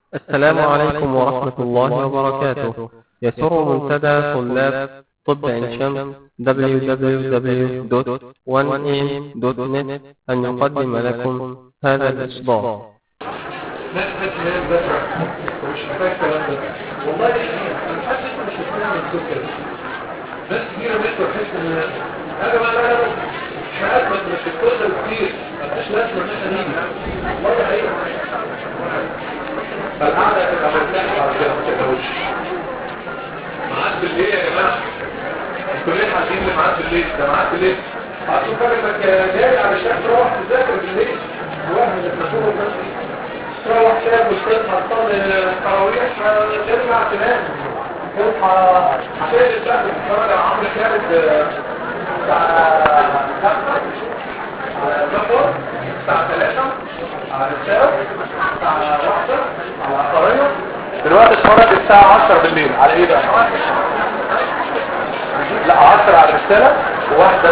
السلام عليكم ورحمة الله وبركاته يسر منتدى طلاب طب عين شمس www.1am.net أن يقدم لكم هذا الإصدار ناس بس ناس بس ومش محتاج الكلام ده والله انا حاسس مش هتعمل السكر ناس كتيرة بنت وحس ان يا جماعه لا لا لا حياتك ما مش بتوصل كتير مفيش لازمه ان احنا نيجي والله حقيقة فالقعده هتبقى مرتاحه بعد كده ما تتجوزش معاد بالليل يا جماعه انتوا ليه حاسين ان معاد بالليل ده معاد بالليل اصل فاكرك جاي علشان تروح تذاكر بالليل واحد اللي بنشوفه بس تروح تاكل تصحى تصلي التراويح ترجع تنام تصحى عشان البلد تتفرج على عمرو خالد الساعة 5 على زفر الساعة 3 على الرسالة الساعة 1 على قرية دلوقتي اتفرج الساعة 10 بالليل على ايه بقى؟ لا 10 على الرسالة وواحدة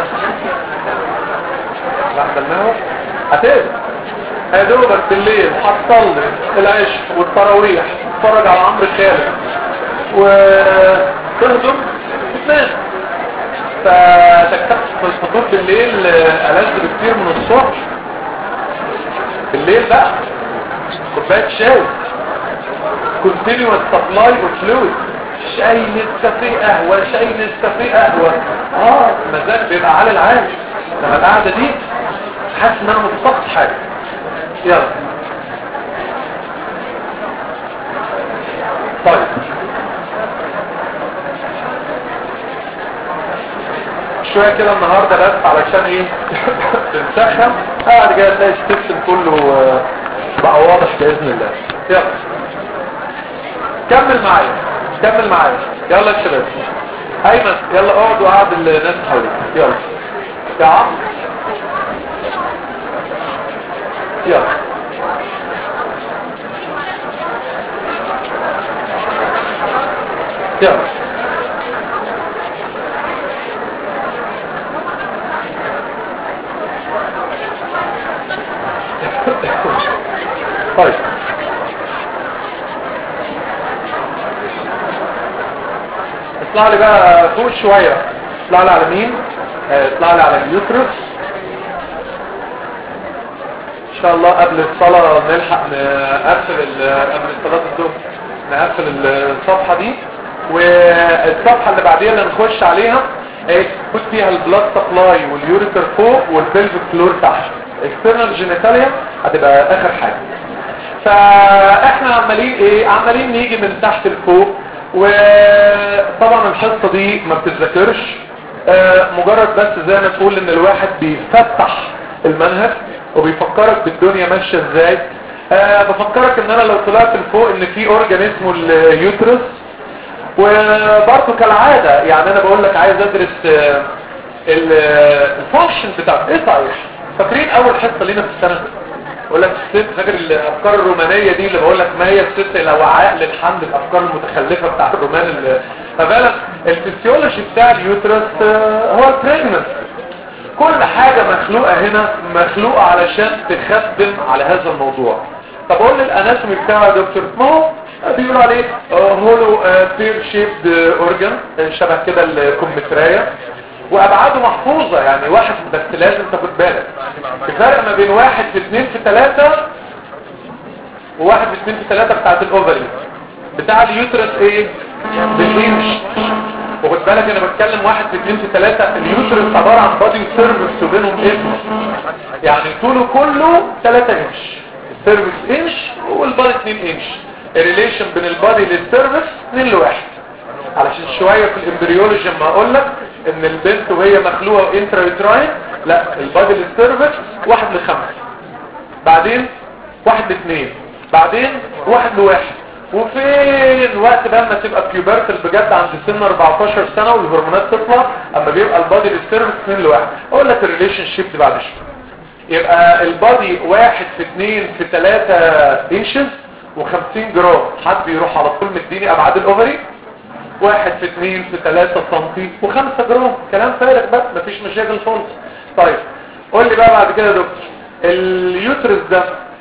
واحدة منهم هتقدر يا دوبك بالليل هتصلي العشاء والتراويح تتفرج على عمرو خالد وتهضم وتنام فتكتب في الفطور بالليل ألذ بكتير من الصبح بالليل بقى كوبايه شاي continuous supply of fluid شاي نسكافيه قهوة شاي نسكافيه قهوة اه مزاج بيبقى على العالي لما القعدة دي حاسس ان انا مفتقد حاجة يلا طيب شوية كده النهاردة بس علشان ايه تنسخن بعد كده تلاقي السيستم كله بقى واضح بإذن الله يلا كمل معايا كمل معايا يلا يا شباب ايمن يلا اقعد وقعد الناس حواليك يلا يا عم يلا يلا طيب اطلع لي بقى فوق شوية اطلع لي على مين اطلع لي على اليوترس ان شاء الله قبل الصلاة نلحق نقفل قبل صلاة الظهر نقفل الصفحة دي والصفحة اللي بعديها اللي نخش عليها تكون فيها البلاد سبلاي واليوريتر فوق والبلفيك فلور تحت اكسترنال جينيتاليا هتبقى اخر حاجة فاحنا عمالين ايه عمالين نيجي من تحت لفوق وطبعا الحصة دي ما بتتذكرش آه مجرد بس زي ما تقول ان الواحد بيفتح المنهج وبيفكرك بالدنيا ماشية ازاي آه بفكرك ان انا لو طلعت لفوق ان في اورجان اسمه اليوترس وبرضه كالعادة يعني انا بقول لك عايز ادرس آه الفانكشن بتاعه ايه صحيح فاكرين اول حصة لينا في السنة بقول لك الست فاكر الافكار الرومانية دي اللي بقول لك ما هي الست الا وعاء للحمد الافكار المتخلفة بتاع الرومان اللي ففعلا الفسيولوجي بتاع اليوترس هو البريجننس كل حاجة مخلوقة هنا مخلوقة علشان تخدم على هذا الموضوع طب قول لي الاناتومي بتاع دكتور ما هو بيقول عليه هولو بير شيبد اورجان شبه كده الكمثرية وابعاده محفوظة يعني واحد بس لازم تاخد بالك الفرق ما بين واحد في اثنين في ثلاثة وواحد في اثنين في ثلاثة بتاعت الاوفري بتاع اليوترس ايه بالانش وخد بالك انا بتكلم واحد في اثنين في ثلاثة اليوترس عبارة عن بادي وسيرفكس وبينهم اسمه يعني طوله كله 3 انش السيرفكس انش والبادي 2 انش الريليشن بين البادي للسيرفكس 2 لواحد علشان شوية في الامبريولوجي لما اقول لك ان البنت وهي مخلوقة انترا يوتراين لا البادي للسيرفكس واحد لخمسة بعدين واحد لاثنين بعدين واحد لواحد وفين وقت بقى ما تبقى بيوبرتل بجد عند سن 14 سنة والهرمونات تطلع اما بيبقى البادي للسيرفكس 2 لواحد اقول لك الريليشن شيب دي بعد شوية يبقى البادي واحد في اثنين في ثلاثة انشز و50 جرام حد يروح على طول مديني ابعاد الاوفري واحد في اثنين في ثلاثة سنتي وخمسة جرام كلام فارغ بس مفيش مشاكل خالص طيب قول لي بقى بعد كده يا دكتور اليوترس ده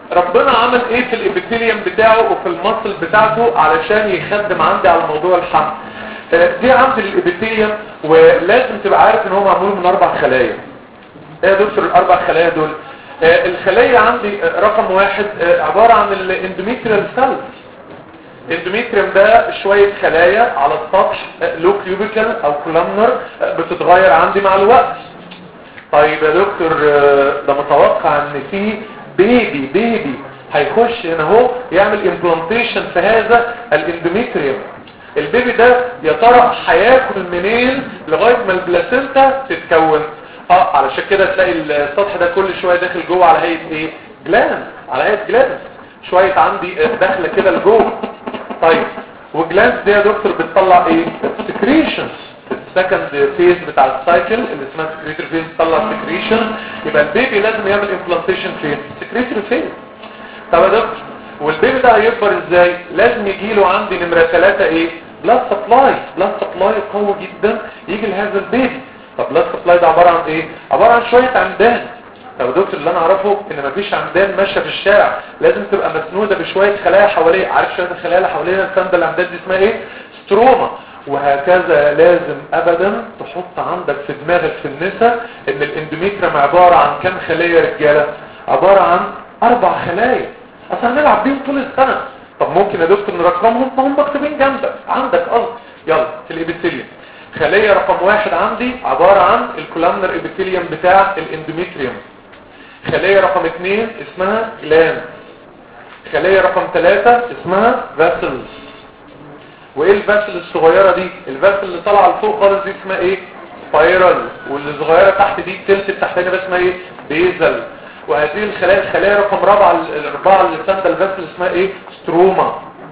ربنا عمل ايه في الابيثيليوم بتاعه وفي المصل بتاعته علشان يخدم عندي على موضوع الحمل آه، دي عندي الابيثيليوم ولازم تبقى عارف ان هو معمول من اربع خلايا ايه يا دكتور الاربع خلايا دول آه، الخلية عندي آه، رقم واحد آه، عبارة عن الاندوميتريال سيلز الاندوميتريوم ده شوية خلايا على السطح لو كيوبيكال او كولامنر بتتغير عندي مع الوقت طيب يا دكتور آه، ده متوقع ان في بيبي بيبي هيخش هنا اهو يعمل امبلانتيشن في هذا الاندوميتريوم البيبي ده يا ترى هياكل منين لغايه ما البلاسينتا تتكون اه علشان كده تلاقي السطح ده كل شويه داخل جوه على هيئه ايه جلاند على هيئه جلاند شويه عندي آه، داخله كده لجوه طيب والجلاند دي يا دكتور بتطلع ايه سكريشنز السكند فيز بتاع السايكل اللي اسمها سكريتري فيز بتطلع سكريشن يبقى البيبي لازم يعمل امبلانتيشن فين سكريتري فيز طب يا دكتور والبيبي ده هيكبر ازاي لازم يجي له عندي نمره ثلاثة ايه بلاد سبلاي بلاد سبلاي قوي جدا يجي لهذا البيبي طب بلاد سبلاي ده عباره عن ايه عباره عن شويه عمدان طب يا دكتور اللي انا اعرفه ان مفيش عمدان ماشيه في الشارع لازم تبقى مسنوده بشويه خلايا حواليه عارف شويه الخلايا اللي حواليها السنده العمدان دي اسمها ايه ستروما وهكذا لازم ابدا تحط عندك في دماغك في النساء ان الاندوميتريوم عباره عن كام خليه رجاله عباره عن اربع خلايا اصل هنلعب بيهم طول السنه طب ممكن يا دكتور نرقمهم ما هم مكتوبين جنبك عندك قصد يلا في الابيثيليوم خليه رقم واحد عندي عباره عن الكولامنر ابيثيليوم بتاع الاندوميتريوم خلية رقم اثنين اسمها جلاند خلية رقم ثلاثة اسمها فاسلز وايه الفاسل الصغيرة دي الفاسل اللي طالعه لفوق خالص دي اسمها ايه سبايرال واللي صغيرة تحت دي التلت التحتاني بس اسمها ايه بيزل وهذه الخلايا الخلايا رقم رابعة الاربعة اللي ساندة الفاسل اسمها ايه ستروما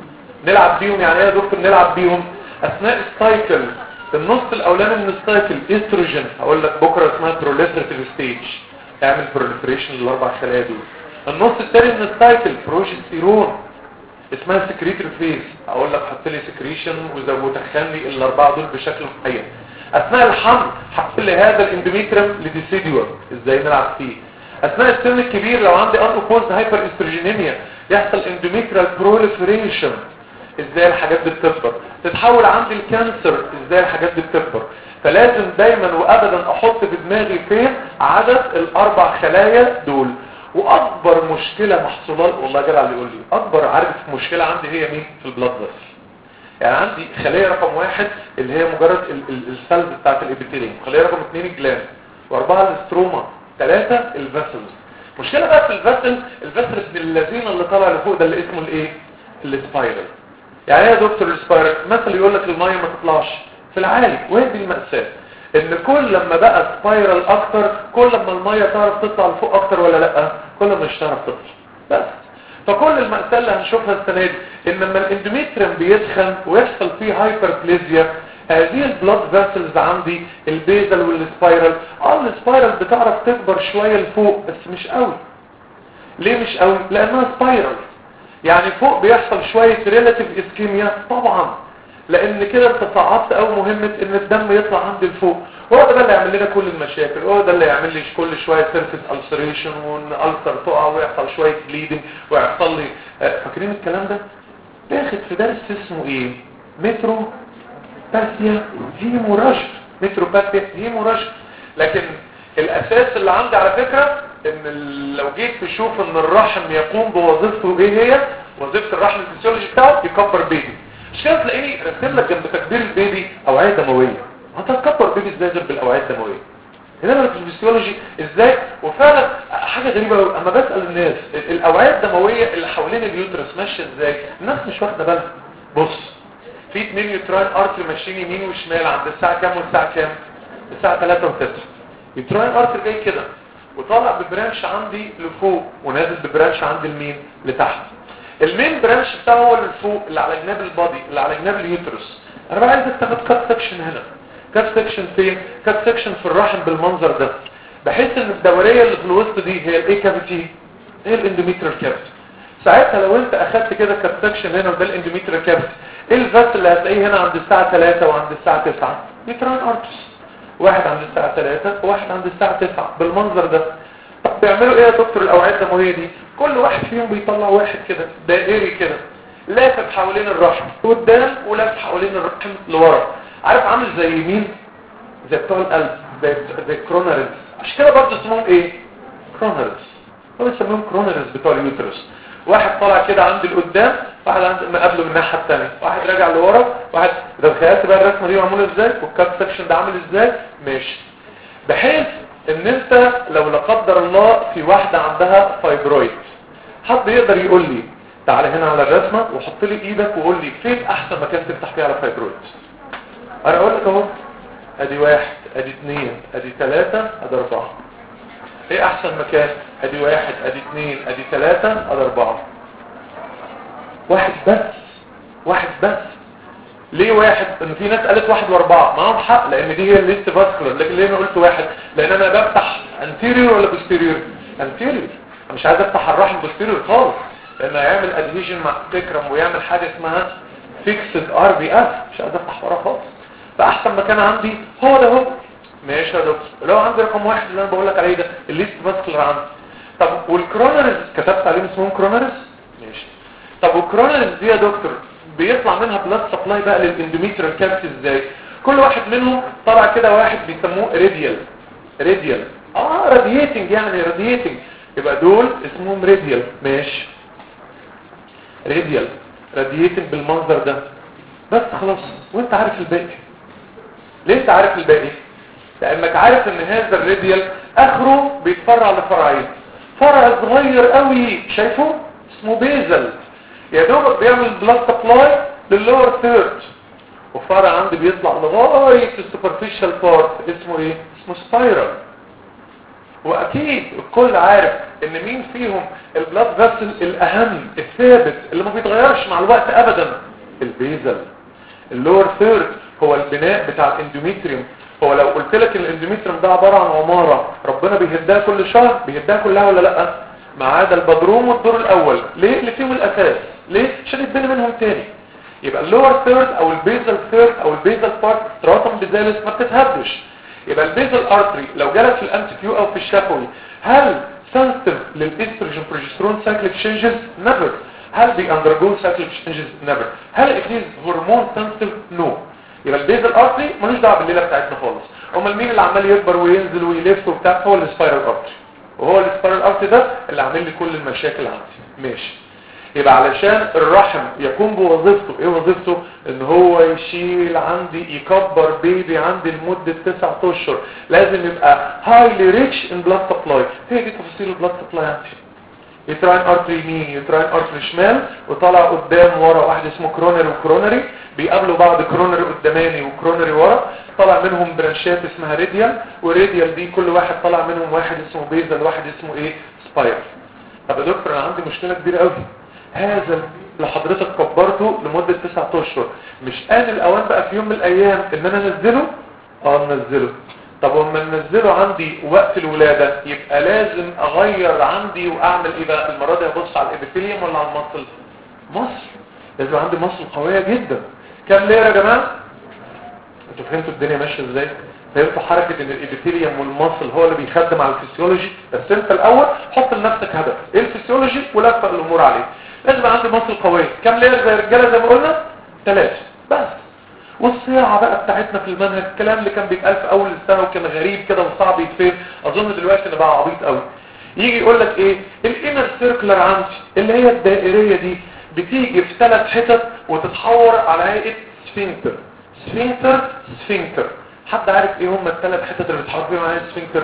نلعب بيهم يعني ايه يا دكتور نلعب بيهم اثناء السايكل النص الاولاني من السايكل استروجين هقول لك بكره اسمها بروليفريتيف ستيج اعمل بروليفريشن للاربع خلايا دول النص الثاني من السايكل بروجستيرون اسمها سكريتري فيز اقول لك حط لي سكريشن وتخن لي الاربعه دول بشكل معين اثناء الحمل حط لي هذا الاندوميتريوم لديسيديوال ازاي نلعب فيه اثناء السن الكبير لو عندي انوبوزد هايبر استروجينيميا يحصل اندوميتريال بروليفريشن ازاي الحاجات دي بتكبر تتحول عندي الكانسر ازاي الحاجات دي بتكبر فلازم دايما وابدا احط في دماغي فين عدد الاربع خلايا دول واكبر مشكلة محصولات والله جدع اللي يقول لي اكبر عارف مشكلة عندي هي مين في البلاد فيسل يعني عندي خلية رقم واحد اللي هي مجرد السيلز بتاعت الابيثيليوم خلية رقم اثنين الجلاند واربعة الاستروما ثلاثة الفاسلز مشكلة بقى في الفاسل الفاسل ابن الذين اللي طالع لفوق ده اللي اسمه الايه السبايرال يعني ايه يا دكتور السبايرال مثل يقول لك المية ما تطلعش في العالي وين دي المأساة ان كل لما بقى سبايرال اكتر كل لما المية تعرف تطلع لفوق اكتر ولا لا كل ما مش تعرف تطلع بس فكل المأساة اللي هنشوفها السنة دي ان لما الاندوميتريم بيدخن ويحصل فيه هايبربليزيا هذه البلاد فاسلز عندي البيزل والسبايرال اه السبايرال بتعرف تكبر شوية لفوق بس مش قوي ليه مش قوي لانها سبايرال يعني فوق بيحصل شوية ريلاتيف اسكيميا طبعا لان كده انت صعبت او مهمة ان الدم يطلع عندي لفوق هو ده اللي يعمل لنا كل المشاكل هو ده اللي يعمل لي كل شوية سيرفيس ألسريشن وان ألسر تقع ويحصل شوية بليدنج ويحصل لي آه، فاكرين الكلام ده باخد في درس اسمه ايه مترو باسيا هيموراجيا مترو باسيا هيموراجيا لكن الاساس اللي عندي على فكرة ان ال- لو جيت تشوف ان الرحم يقوم بوظيفته ايه هي وظيفة الرحم الفسيولوجي بتاعه يكبر بيبي مش كده تلاقيني رسم لك جنب تكبير البيبي اوعية دموية انت هتكبر بيبي ازاي غير بالاوعية الدموية هنا في الفسيولوجي ازاي وفعلا حاجة غريبة قوي اما بسأل الناس ال- الاوعية الدموية اللي حوالين اليوترس ماشية ازاي الناس مش واخدة بالها بص في اتنين يوتراين ارتري ماشيين يمين وشمال عند الساعة كام والساعة كام الساعة 3 و9 يوتراين ارتري جاي كده وطالع ببرانش عندي لفوق ونازل ببرانش عندي لمين لتحت المين برانش بتاعه هو اللي فوق اللي على جناب البادي اللي على جناب اليوترس انا بقى عايزك تاخد كات سكشن هنا كات سكشن فين كات سكشن في الرحم بالمنظر ده بحيث ان الدوريه اللي في الوسط دي هي الايه كافيتي هي الاندوميتريال كافيتي ساعتها لو انت اخدت كده كات سكشن هنا وده الاندوميتريال كافيتي ايه الفاس اللي هتلاقيه هنا عند الساعه 3 وعند الساعه 9 يوتراين ارتس واحد عند الساعه 3 وواحد عند الساعه 9 بالمنظر ده طب بيعملوا ايه يا دكتور الاوعيه الدمويه دي كل واحد فيهم بيطلع واحد كده دائري كده لافف حوالين الرحم قدام ولافف حوالين الرحم لورا عارف عامل زي مين زي بتوع القلب زي زي كرونرز عشان كده برضه اسمهم ايه كرونرز هو بيسموهم كرونرز بتوع اليوترس واحد طالع كده عند القدام واحد عند مقابله من الناحيه الثانيه واحد راجع لورا واحد ده تخيلت بقى الرسمه دي معموله ازاي والكات سكشن ده عامل ازاي ماشي بحيث ان انت لو لا قدر الله في واحده عندها فايبرويد حد يقدر يقول لي تعالى هنا على الرسمه وحط لي ايدك وقول لي فين احسن مكان تفتح فيه على فايبرويد انا اقول لك اهو ادي واحد ادي اثنين ادي ثلاثة ادي اربعة ايه احسن مكان ادي واحد ادي اثنين ادي ثلاثة ادي اربعة واحد بس واحد بس ليه واحد ان في ناس قالت واحد واربعة معاهم حق لان دي هي الليست فاسكولار لكن ليه انا قلت واحد لان انا بفتح انتيريور ولا بوستيريور انتيريور مش عايز افتح الرحم بوستيريور خالص لانه هيعمل ادهيجن مع تكرم ويعمل حاجة اسمها فيكسد ار بي اف مش عايز افتح وراه خالص فاحسن مكان عندي هو ده هو ماشي يا دكتور لو عندي رقم واحد اللي انا بقول لك عليه ده الليست فاسكولار عندي طب والكرونرز كتبت عليهم اسمهم كرونرز ماشي طب والكرونرز دي يا دكتور بيطلع منها بلاد سبلاي بقى للاندوميتريال كابس ازاي كل واحد منهم طلع كده واحد بيسموه راديال راديال اه رادييتنج يعني رادييتنج يبقى دول اسمهم راديال ماشي راديال رادييتنج بالمنظر ده بس خلاص وانت عارف الباقي ليه انت عارف الباقي لانك عارف ان هذا الراديال اخره بيتفرع لفرعين فرع صغير قوي شايفه اسمه بيزل يا دوبك بيعمل بلاد سبلاي لللور ثيرد وفرع عندي بيطلع لغايه السوبرفيشال بارت اسمه ايه اسمه سبايرال واكيد الكل عارف ان مين فيهم البلاد فاسل الاهم الثابت اللي ما بيتغيرش مع الوقت ابدا البيزل اللور ثيرد هو البناء بتاع الاندوميتريوم هو لو قلت لك الاندوميتريوم ده عباره عن عماره ربنا بيهدها كل شهر بيهدها كلها ولا لا ما عدا البدروم والدور الاول ليه اللي فيهم الاساس ليه عشان يتبني منهم تاني يبقى اللور ثيرد او البيزل ثيرد او البيزل بارت ستراتم بيزالس ما بتتهدش يبقى البيزل ارتري لو جالك في الام كيو او في الشفوي هل سنسيتيف للاستروجين بروجسترون سايكل تشينجز نيفر هل بي اندرجو سايكل تشينجز نيفر هل ات از هرمون سنسيتيف نو يبقى البيزل ارتري ملوش دعوه بالليله بتاعتنا خالص امال مين اللي عمال يكبر وينزل ويلف وبتاع هو السبايرال ارتري وهو السبايرال ارتري ده اللي عامل لي كل المشاكل عندي ماشي يبقى علشان الرحم يكون بوظيفته ايه وظيفته ان هو يشيل عندي يكبر بيبي عندي لمدة تسعة اشهر لازم يبقى highly rich in blood supply هي دي تفاصيل البلاد سبلاي عندي يتراين ارتري يمين يتراين ارتري شمال وطلع قدام ورا واحد اسمه كرونري وكرونري بيقابلوا بعض كرونري قداماني وكرونري ورا طلع منهم برانشات اسمها راديال وراديال دي كل واحد طلع منهم واحد اسمه بيزل واحد اسمه ايه سباير طب يا دكتور انا عندي مشكله كبيره قوي هذا اللي حضرتك كبرته لمدة تسعة اشهر مش آن الاوان بقى في يوم من الايام ان انا انزله اه ننزله طب وما ننزله عندي وقت الولادة يبقى لازم اغير عندي واعمل ايه بقى المرة دي ابص على الابيثيليوم ولا على المصل مصل لازم عندي مصل قوية جدا كام ليرة يا جماعة انتوا فهمتوا الدنيا ماشية ازاي فهمتوا حركة ان الابيثيليوم والمصل هو اللي بيخدم على الفسيولوجي بس انت الاول حط لنفسك هدف ايه الفسيولوجي ولفق الامور عليه لازم عندي مصل قوية كام لير زي الرجالة زي ما قلنا ثلاثة بس والصياعة بقى بتاعتنا في المنهج الكلام اللي كان بيتقال في اول السنة وكان غريب كده وصعب يتفهم اظن دلوقتي ان بقى عبيط قوي يجي يقول لك ايه الانر سيركلر عندي اللي هي الدائرية دي بتيجي في ثلاث حتت وتتحور على هيئة سفنكتر سفنكتر سفنكتر حد عارف ايه هم الثلاث حتت اللي بتحور فيهم على هيئة سفنكتر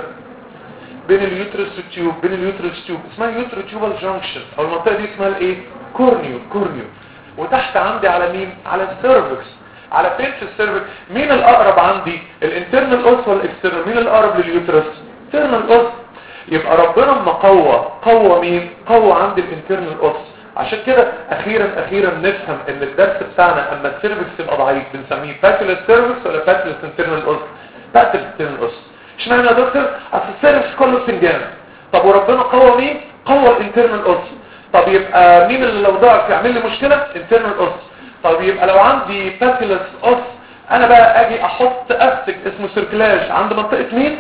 بين اليوترس والتيوب بين اليوترس والتيوب اسمها يوترو تيوبال جانكشن او المنطقه دي اسمها الايه كورنيو كورنيو وتحت عندي على مين على السيرفكس على فين في السيرفكس مين الاقرب عندي الانترنال اوس ولا الاكسترنال مين الاقرب لليوترس انترنال اوس يبقى ربنا اما قوى قوى مين قوى عندي الانترنال اوس عشان كده اخيرا اخيرا نفهم ان الدرس بتاعنا اما السيرفكس يبقى ضعيف بنسميه باتلس سيرفكس ولا باتلس انترنال اوس باتلس انترنال اوس اشمعنى يا دكتور اصل السيرفس كله بتنجان طب وربنا قوى مين قوى الانترنال اوس طب يبقى مين اللي لو ضعف يعمل لي مشكله انترنال اوس طب يبقى لو عندي باتيلس اوس انا بقى اجي احط استك اسمه سيركلاج عند منطقه مين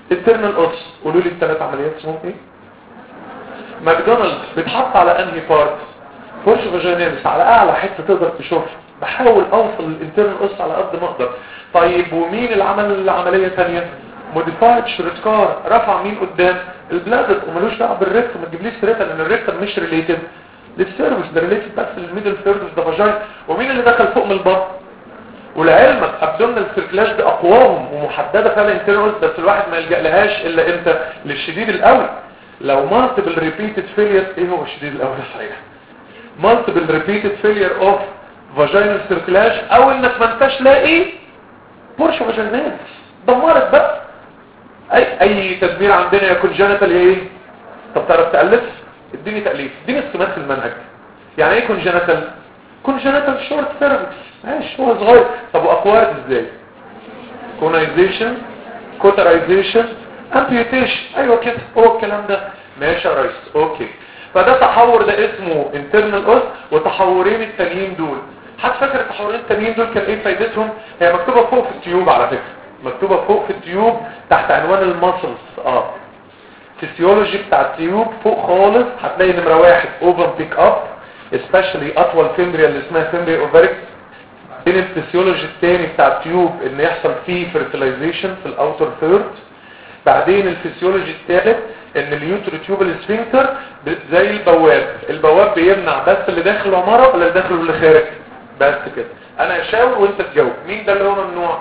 internal اوس قولوا لي الثلاث عمليات اسمهم ايه ماكدونالدز بيتحط على انهي بارت بورش فاجيناليس على اعلى حته تقدر تشوفها بحاول اوصل للانترنال اوس على قد ما اقدر طيب ومين اللي عمل العمليه ثانيه موديفايد شريتكار رفع مين قدام البلادر وملوش دعوه بالريكتم ما تجيبليش سيرتها لان الريكتم مش ريليتد للسيرفس ده ريليتد بس للميدل سيرفس ده فاجين ومين اللي دخل فوق من البطن ولعلمك ابدومينال سيركلاج باقواهم ومحدده فعلا انترنال بس الواحد ما يلجا لهاش الا امتى للشديد القوي لو مالتيبل ريبيتد فيلير ايه هو الشديد القوي صحيح مالتيبل ريبيتد فيلير اوف فاجينال سيركلاج او انك ما انتش لاقي بورش فاجينال دمرت بقى اي اي تدمير عندنا يا كونجنتال يا ايه طب تعرف تالف اديني تاليف اديني السمات في المنهج يعني ايه كونجنتال كونجنتال شورت سيرفكس ماشي هو صغير طب واكوارد ازاي كونايزيشن كوترايزيشن امبيوتيشن ايوه كده هو الكلام ده ماشي يا ريس اوكي فده تحور ده اسمه انترنال اوس وتحورين التانيين دول حد فاكر التحورين التانيين دول كان ايه فايدتهم هي مكتوبه فوق في التيوب على فكره مكتوبه فوق في التيوب تحت عنوان المسلز اه فيسيولوجي بتاع التيوب فوق خالص هتلاقي نمره واحد اوفر بيك اب especially اطول فيمبريا اللي اسمها فيمبريا اوفريكس بين الفسيولوجي الثاني بتاع التيوب ان يحصل فيه fertilization في الاوتر ثيرد بعدين الفسيولوجي الثالث ان اليوتروتيوبال سفنكتر زي البواب البواب بيمنع بس اللي داخل العماره ولا اللي داخل واللي خارج بس كده انا اشاور وانت تجاوب مين ده اللي هو ممنوع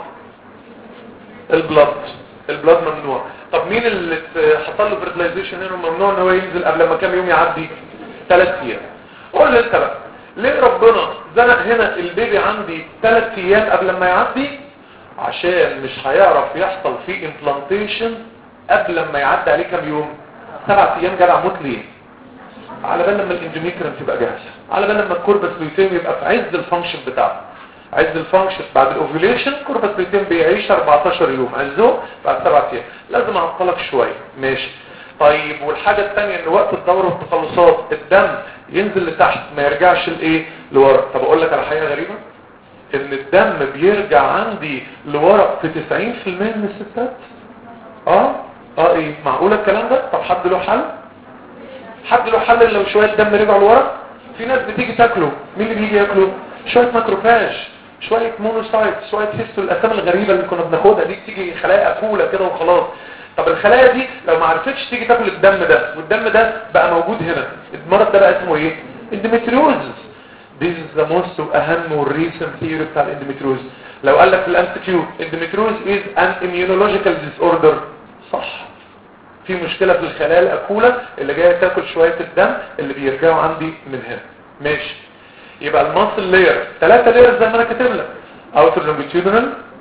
البلد البلد ممنوع طب مين اللي حصل له fertilization هنا ممنوع ان هو ينزل قبل ما كام يوم يعدي ثلاث ايام قول لي انت بقى ليه ربنا زنق هنا البيبي عندي ثلاث ايام قبل ما يعدي عشان مش هيعرف يحصل فيه امبلانتيشن قبل ما يعدي عليه كام يوم سبع ايام جدع موت ليه على بال لما الاندوميتريم تبقى جاهزه على بال لما الكوربس بيتم يبقى في عز الفانكشن بتاعه عز الفانكشن بعد الاوفيوليشن كوربس بيتم بيعيش 14 يوم عزه بعد سبع ايام لازم اعطلك شويه ماشي طيب والحاجه الثانيه ان وقت الدوره والتخلصات الدم ينزل لتحت ما يرجعش لايه لورا طب اقول لك على حاجه غريبه ان الدم بيرجع عندي لورا في 90% من الستات اه اه ايه معقوله الكلام ده طب حد له حل حد له حل لو شويه دم رجع لورا في ناس بتيجي تاكله مين اللي بيجي ياكله شويه ماكروفاج شويه مونوسايت شويه هيستو الاسامي الغريبه اللي كنا بناخدها دي تيجي خلايا اكوله كده وخلاص طب الخلايا دي لو ما عرفتش تيجي تاكل الدم ده والدم ده بقى موجود هنا المرض ده بقى اسمه ايه اندوميتريوزس This is the most واهم والريسنت ثيوري بتاع الاندوميتريوز لو قال لك في الام كيو اندوميتريوز is an immunological disorder صح في مشكلة في الخلايا الأكولة اللي جاية تاكل شوية الدم اللي بيرجعوا عندي من هنا ماشي يبقى الماسل لاير ثلاثة لاير زي ما انا كاتب لك outer longitudinal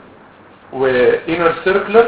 وinner circular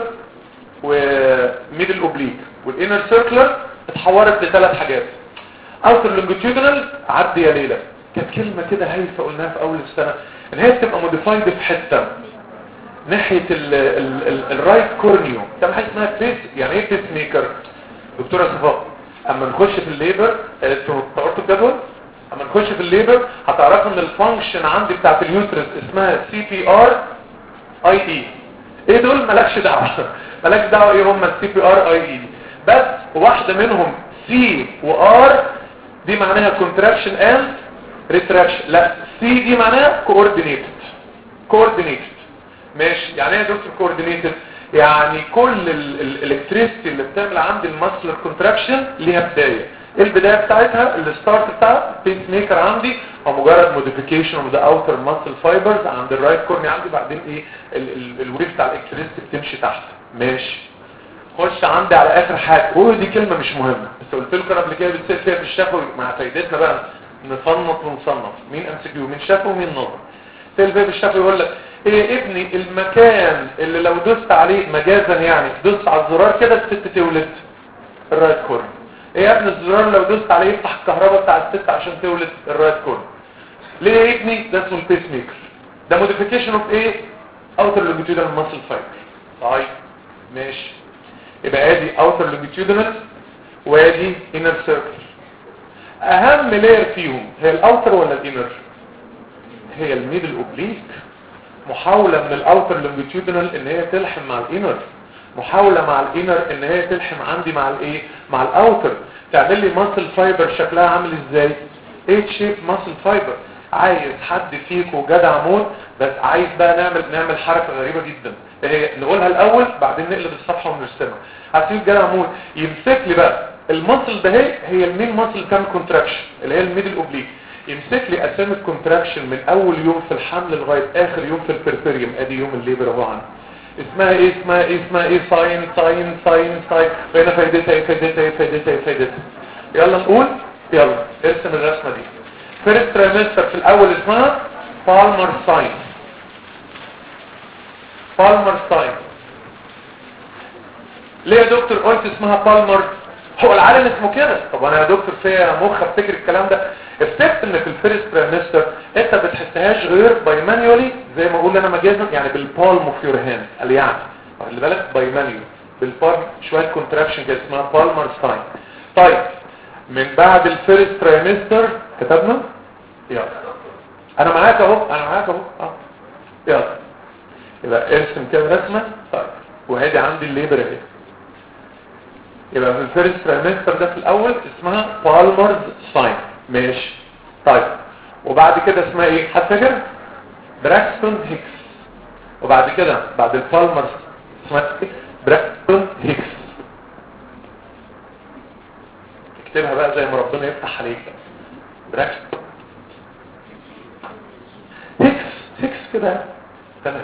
وميدل اوبليك والانر سيركلر اتحورت لثلاث حاجات اوتر لونجيتيودنال عدي يا ليلى كانت كلمه كده هايفه قلناها في اول السنه ان هي بتبقى موديفايد في حته ناحيه الرايت كورنيو ده حاجه اسمها بيس يعني ايه بيس ميكر دكتوره صفاء اما نخش في الليبر انتوا طورتوا الجدول اما نخش في الليبر هتعرفوا ان الفانكشن عندي بتاعت اليوترس اسمها سي بي ار اي اي ايه دول مالكش دعوه مالكش دعوه ايه هم السي بي ار اي اي بس واحده منهم سي وار دي معناها كونتراكشن اند ريتراكشن لا سي دي معناها كوردينيتد كوردينيتد ماشي يعني ايه يا دكتور كوردينيتد يعني كل الالكتريستي اللي بتعمل عندي الماسلر كونتراكشن ليها بدايه البدايه بتاعتها الستارت بتاعها بيس ميكر عندي هو مجرد موديفيكيشن اوف ذا اوتر ماسل فايبرز عند الرايت كورني عندي بعدين ايه الويف بتاع الالكتريستي بتمشي تحت ماشي خش عندي على اخر حاجه ودي كلمه مش مهمه بس قلت لكم قبل كده بتصير فيها في الشفوي مع فايدتنا بقى نفنط ونصنف مين ام سي كيو مين شفوي ومين نظر في في الشفوي يقول لك ايه ابني المكان اللي لو دوست عليه مجازا يعني دوست على الزرار كده الست تولد الرايت كورن ايه يا ابني الزرار لو دوست عليه يفتح الكهرباء بتاع الست عشان تولد الرايت كورن ليه يا ابني ده اسمه البيس ميكر ده موديفيكيشن اوف ايه اوتر لونجيتودينال ماسل فايبر طيب ماشي يبقى ادي اوتر لونجيتودينال وادي انر سيركل اهم لاير فيهم هي الاوتر ولا الانر هي الميدل اوبليك محاولة من الاوتر لونجيتودينال ان هي تلحم مع الانر محاولة مع الانر ان هي تلحم عندي مع الايه مع الاوتر تعمل لي ماسل فايبر شكلها عامل ازاي ايه شيب ماسل فايبر عايز حد فيكم جدع موت بس عايز بقى نعمل نعمل حركة غريبة جدا هي نقولها الاول بعدين نقلب الصفحة ونرسمها عايزين جدع موت يمسك لي بقى الماسل ده هي هي المين ماسل كان كونتراكشن اللي هي الميدل اوبليك يمسك لي اسامي الكونتراكشن من اول يوم في الحمل لغايه اخر يوم في البرفيريوم ادي يوم الليبر اهو عندي اسمها ايه اسمها ايه اسمها ايه ساين ساين ساين ساين فهنا فايدتها ايه فايدتها ايه فايدتها ايه فايدتها يلا نقول يلا ارسم الرسمه دي فيرست تريمستر في الاول اسمها بالمر ساين بالمر ساين ليه يا دكتور قلت اسمها بالمر هو العالم اسمه كده طب انا يا دكتور فيا مخ افتكر الكلام ده افتكرت ان في الفيرست تريمستر انت بتحسهاش غير باي مانيولي زي ما اقول انا مجازا يعني بالبالم اوف يور هاند قال يعني خلي بالك باي مانيولي بالبالم شويه كونتراكشن كده اسمها بالمر ساين طيب من بعد الفيرست تريمستر كتبنا يلا انا معاك اهو انا معاك اهو اه يلا يبقى ارسم كده رسمه طيب وهادي عندي الليبر اهي يبقى في الفيرست تريمستر ده في الاول اسمها بالمرز ساين ماشي طيب وبعد كده اسمها ايه هتفكر براكستون هيكس وبعد كده بعد البالمرز اسمها ايه براكستون هيكس اكتبها بقى زي ما ربنا يفتح عليك براكستون هيكس هيكس كده تمام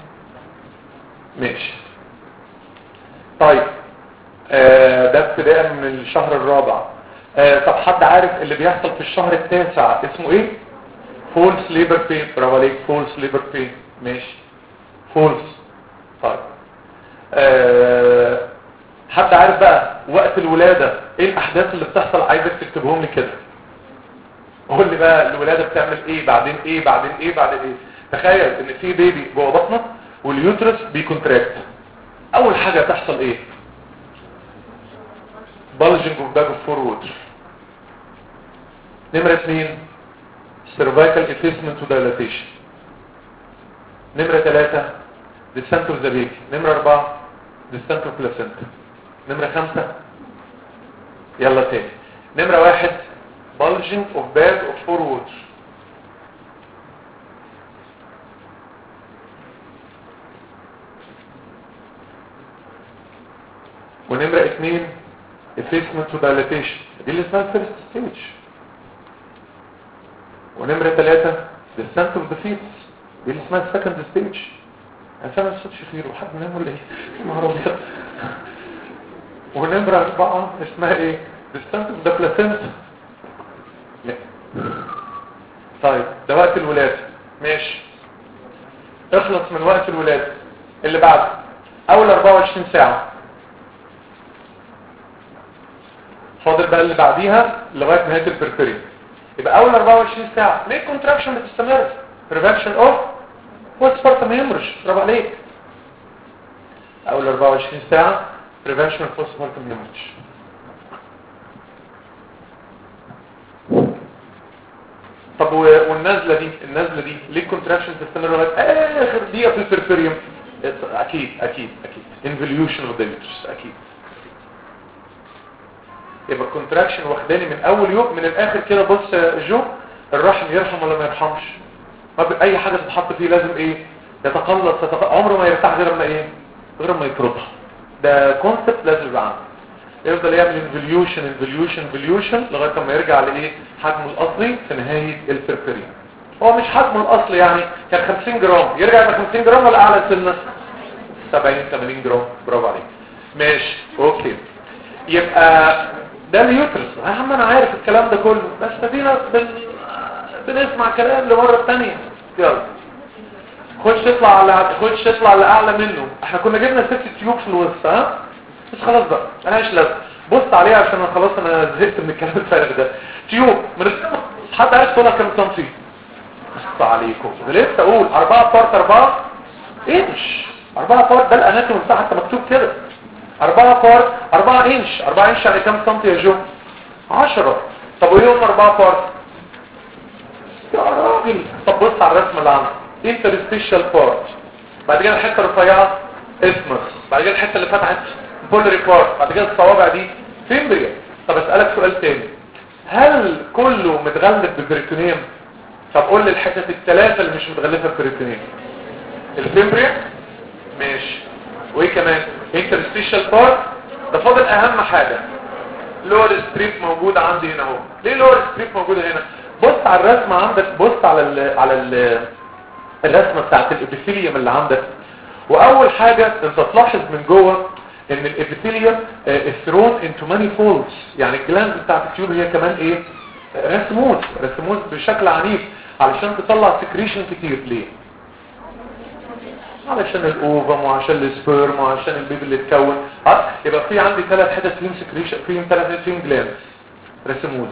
ماشي طيب آه ده ابتداء من الشهر الرابع آه طب حد عارف اللي بيحصل في الشهر التاسع اسمه ايه فولس ليبر بين برافو عليك فولس ليبر بين ماشي فولس طيب آه حد عارف بقى وقت الولادة ايه الاحداث اللي بتحصل عايزك تكتبهم لي كده قول لي بقى الولادة بتعمل ايه بعدين ايه بعدين ايه بعدين ايه تخيل ان في بيبي جوه بطنك واليوترس بيكونتراكت اول حاجة تحصل ايه bulging of bag of forward نمرة اثنين cervical effacement to dilatation نمرة ثلاثة descent of the baby نمرة أربعة descent of placenta نمرة خمسة يلا تاني نمرة واحد bulging of bag of forward ونمرة اثنين effacement to dilatation دي اللي اسمها first stage ونمرة ثلاثة descent of the fetus دي اللي اسمها second stage انا سامع الصوت شفير وحد منهم ولا ايه نهار ابيض ونمرة أربعة اسمها ايه descent of the placenta لا. طيب ده وقت الولادة ماشي اخلص من وقت الولادة اللي بعده اول 24 ساعة فاضل بقى اللي بعديها لغاية نهاية البرفيريا يبقى اول 24 ساعة ليه الكونتراكشن بتستمر prevention of postpartum hemorrhage برافو عليك اول 24 ساعة prevention of postpartum hemorrhage طب والنزلة دي النزلة دي ليه الكونتراكشن تستمر لغاية اخر دقيقة في البرفيريوم اكيد اكيد اكيد involution of the uterus اكيد يبقى الكونتراكشن واخداني من اول يوم من الاخر كده بص يا جو الرحم يرحم ولا ما يرحمش ما اي حاجه تتحط فيه لازم ايه يتقلص يتق... عمره ما يرتاح غير لما ايه غير لما يطردها ده كونسبت لازم يبقى عنده يفضل يعمل انفوليوشن انفوليوشن انفوليوشن لغايه لما يرجع لايه حجمه الاصلي في نهايه البرفيريا هو مش حجمه الاصلي يعني كان 50 جرام يرجع يبقى 50 جرام ولا اعلى سنه 70 80 جرام برافو عليك ماشي اوكي يبقى ده اليوترس يا عم انا عارف الكلام ده كله بس ادينا بن... بنسمع كلام لمره ثانيه يلا خش اطلع على خش اطلع لاعلى منه احنا كنا جبنا ست تيوب في الوسط ها بس خلاص بقى ملهاش لازمه بص عليها عشان انا خلاص انا زهقت من الكلام الفارغ ده تيوب من حد عايز تقولها كام سنتي بص عليكم لسه اقول 4 بارت 4 انش 4 بارت ده الاناتومي بتاعها حتى مكتوب كده 4 بارت 4 انش 4 انش يعني كام سنتي يا جو 10 طب وايه هم 4 بارت يا راجل طب بص على الرسمه اللي عندك انترستيشال بارت بعد كده الحته الرفيعه اسمس بعد كده الحته اللي فتحت بولري بارت بعد كده الصوابع دي فيمبريا طب اسالك سؤال تاني هل كله متغلف بالبريتونيوم طب قول لي الحتت الثلاثه اللي مش متغلفه بالبريتونيوم الفيمبريا ماشي وايه كمان انترستيشال بارت ده فاضل اهم حاجه لور ستريب موجود عندي هنا اهو ليه لور ستريب موجوده هنا بص على الرسمه عندك بص على ال على ال الرسمه بتاعت الابيثيليوم اللي عندك واول حاجه انت تلاحظ من جوه ان الابيثيليوم الثرون انتو ماني فولدز يعني الجلاند بتاعت التيوب هي كمان ايه رسموز رسموز بشكل عنيف علشان تطلع سكريشن كتير ليه علشان الاوفم وعشان السبيرم وعشان البيبي اللي اتكون اه يبقى في عندي ثلاث حتت فيهم سكريشن فيهم ثلاث حتت فيهم جلاند رسموز